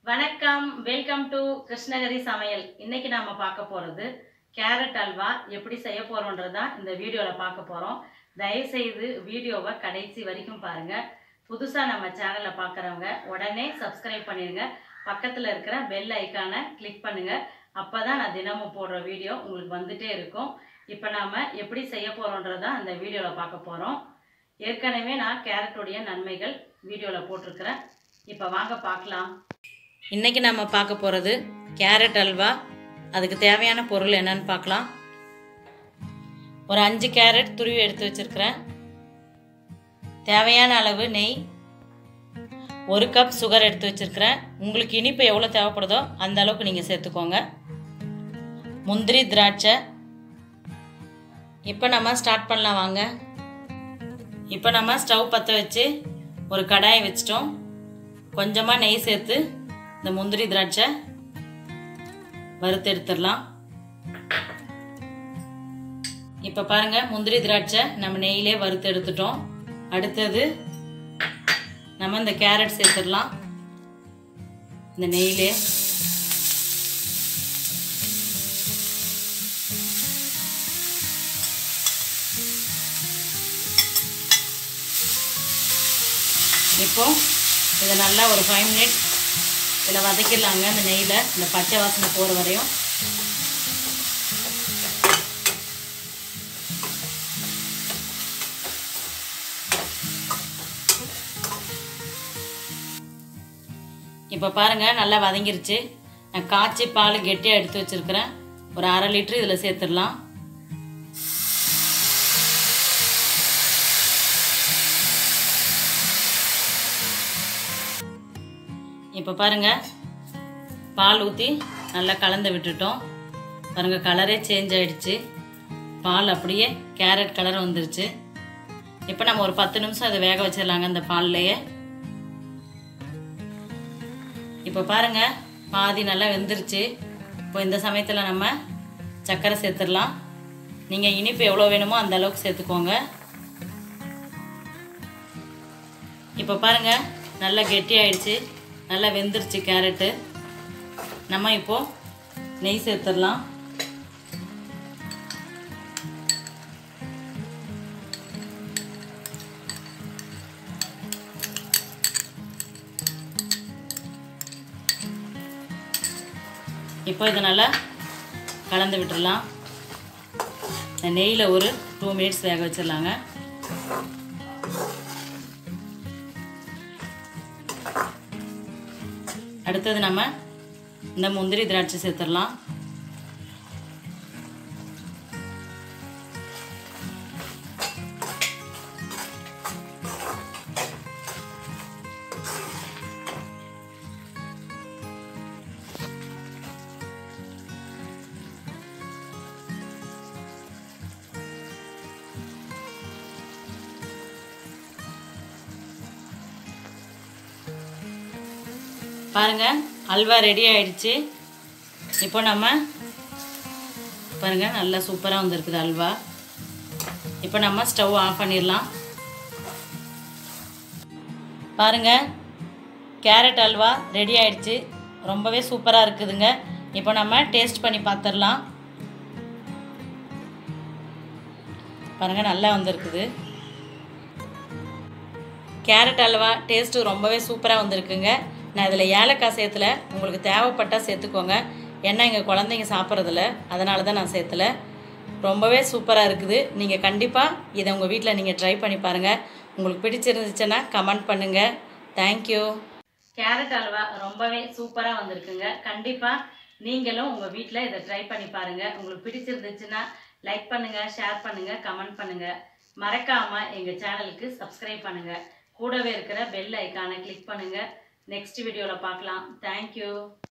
வணக்கம் welcome to Krishnagiri சமையல் இன்னைக்கு நாம பார்க்க போறது கேரட் அல்வா எப்படி செய்ய போறோன்றது தான் இந்த வீடியோவில் பார்க்க போறோம் தயவு செய்து வீடியோவை கடைசி வரைக்கும் பாருங்க புதுசா நம்ம சேனலை பார்க்குறவங்க உடனே சப்ஸ்கிரைப் பண்ணிடுங்க பக்கத்தில் இருக்கிற பெல் ஐக்கானை கிளிக் பண்ணுங்க அப்பதான் நான் தினமும் போடுற வீடியோ உங்களுக்கு வந்துட்டே இருக்கும் இப்போ நாம எப்படி செய்ய போறோன்றது தான் இந்த வீடியோவில் பார்க்க போறோம் ஏற்கனவே நான் கேரட்டுடைய நன்மைகள் வீடியோவில் போட்டிருக்கிறேன் இப்போ வாங்க பார்க்கலாம் இன்னைக்கு நம்ம பார்க்க போகிறது கேரட் அல்வா அதுக்கு தேவையான பொருள் என்னன்னு பார்க்கலாம் ஒரு அஞ்சு கேரட் துருவி எடுத்து வச்சிருக்கிறேன் தேவையான அளவு நெய் ஒரு கப் சுகர் எடுத்து வச்சிருக்கிறேன் உங்களுக்கு இனிப்பு எவ்வளோ தேவைப்படுதோ அந்த அளவுக்கு நீங்கள் சேர்த்துக்கோங்க முந்திரி திராட்சை இப்போ நம்ம ஸ்டார்ட் பண்ணலாம் வாங்க இப்போ நம்ம ஸ்டவ் பற்ற வச்சு ஒரு கடாயை வச்சிட்டோம் கொஞ்சமாக நெய் சேர்த்து இந்த முந்திரி திராட்சை வறுத்து எடுத்துடலாம் இப்போ பாருங்க முந்திரி திராட்சை நம்ம நெய்யிலே வறுத்து எடுத்துட்டோம் அடுத்தது நம்ம இந்த கேரட் சேர்த்துடலாம் இந்த நெய்யிலே இப்போ இதை நல்லா ஒரு ஃபைவ் மினிட்ஸ் இதில் வதக்கிடலாங்க இந்த நெய்யில் இந்த பச்சை வாசனை போகிற வரையும் இப்போ பாருங்கள் நல்லா வதங்கிருச்சு நான் காய்ச்சி பால் கெட்டியாக எடுத்து வச்சுருக்கிறேன் ஒரு அரை லிட்ரு இதில் சேர்த்துடலாம் இப்போ பாருங்க பால் ஊற்றி நல்லா கலந்து விட்டுட்டோம் பாருங்க கலரே சேஞ்ச் ஆயிடுச்சு பால் அப்படியே கேரட் கலர் வந்துருச்சு இப்போ நம்ம ஒரு பத்து நிமிஷம் அதை வேக வச்சிடலாங்க இந்த பால்லையே இப்போ பாருங்க பாதி நல்லா வெந்துருச்சு இப்போ இந்த சமயத்தில் நம்ம சர்க்கரை சேர்த்துடலாம் நீங்கள் இனிப்பு எவ்வளோ வேணுமோ அந்த அளவுக்கு சேர்த்துக்கோங்க இப்போ பாருங்க நல்லா கெட்டி ஆயிடுச்சு நல்லா வெந்துருச்சு கேரட்டு நம்ம இப்போ நெய் சேர்த்துடலாம் இப்போ இதை நல்லா கலந்து விட்டுடலாம் இந்த நெய்யில் ஒரு டூ மினிட்ஸ் வேக வச்சிடலாங்க அடுத்தது நம்ம இந்த முந்திரி திராட்சை சேர்த்துடலாம் பாருங்க அல்வா ரெடி ஆயிடுச்சு இப்போ நம்ம பாருங்க நல்லா சூப்பராக வந்திருக்குது அல்வா இப்போ நம்ம ஸ்டவ் ஆஃப் பண்ணிடலாம் பாருங்க கேரட் அல்வா ரெடி ஆயிடுச்சு ரொம்பவே சூப்பராக இருக்குதுங்க இப்போ நம்ம டேஸ்ட் பண்ணி பார்த்துடலாம் பாருங்க நல்லா வந்திருக்குது கேரட் அல்வா டேஸ்ட்டு ரொம்பவே சூப்பராக வந்திருக்குங்க நான் இதில் ஏலக்காய் சேர்த்துல உங்களுக்கு தேவைப்பட்டால் சேர்த்துக்கோங்க ஏன்னா எங்கள் குழந்தைங்க சாப்பிட்றதில்ல அதனால தான் நான் சேர்த்தல ரொம்பவே சூப்பராக இருக்குது நீங்கள் கண்டிப்பாக இதை உங்கள் வீட்டில் நீங்கள் ட்ரை பண்ணி பாருங்கள் உங்களுக்கு பிடிச்சிருந்துச்சுன்னா கமெண்ட் பண்ணுங்கள் தேங்க்யூ கேரட் அல்வா ரொம்பவே சூப்பராக வந்திருக்குங்க கண்டிப்பாக நீங்களும் உங்கள் வீட்டில் இதை ட்ரை பண்ணி பாருங்கள் உங்களுக்கு பிடிச்சிருந்துச்சுன்னா லைக் பண்ணுங்கள் ஷேர் பண்ணுங்கள் கமெண்ட் பண்ணுங்கள் மறக்காமல் எங்கள் சேனலுக்கு சப்ஸ்கிரைப் பண்ணுங்கள் கூடவே இருக்கிற பெல் ஐக்கானை கிளிக் பண்ணுங்கள் நெக்ஸ்ட் வீடியோவில் பார்க்கலாம் தேங்க்யூ